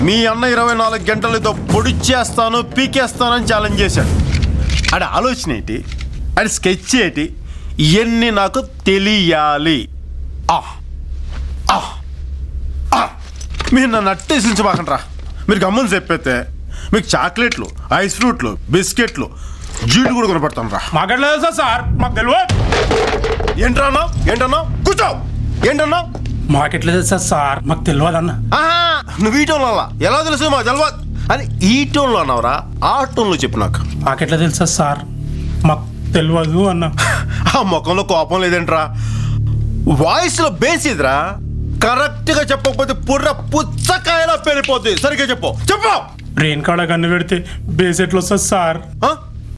మీ అన్న ఇరవై నాలుగు గంటలతో పొడిచేస్తాను పీకేస్తానని ఛాలెంజ్ చేశాడు ఆడ ఆలోచన ఏంటి ఆడ స్కెచ్ ఏంటి ఇవన్నీ నాకు తెలియాలి ఆ, ఆ, ఆ. మీరు నన్ను అట్టేసించబాకండ్రా మీరు గమ్మున చెప్పైతే మీకు చాక్లెట్లు ఐస్ ఫ్రూట్లు బిస్కెట్లు జీడి కూడా కొనపడతాను రా మాకెట్లా తెలుసా సార్ మాకు తెలియదు ఏంటన్నా ఏంటన్నా కూర్చో ఏంటన్నా మాకెట్లా తెలుసా సార్ మాకు తెలియదు అన్న ఆహా, నువ్వు ఈ టోన్లో అలా. ఎలా తెలుసు మా జల్వా అని ఈ టోన్లో అన్నావురా ఆ టోన్లో చెప్పు నాకు మాకెట్లా తెలుసా సార్ మాకు తెలియదు అన్న ఆ ముఖంలో కోపం లేదేంట్రా వాయిస్లో బేస్ ఇదిరా కరెక్ట్గా చెప్పకపోతే పుర్ర పుచ్చకాయలా పెరిగిపోద్ది సరిగ్గా చెప్పు చెప్పు బ్రెయిన్ కాడ కన్ను పెడితే బేస్ ఎట్లా వస్తుంది సార్ ఆ?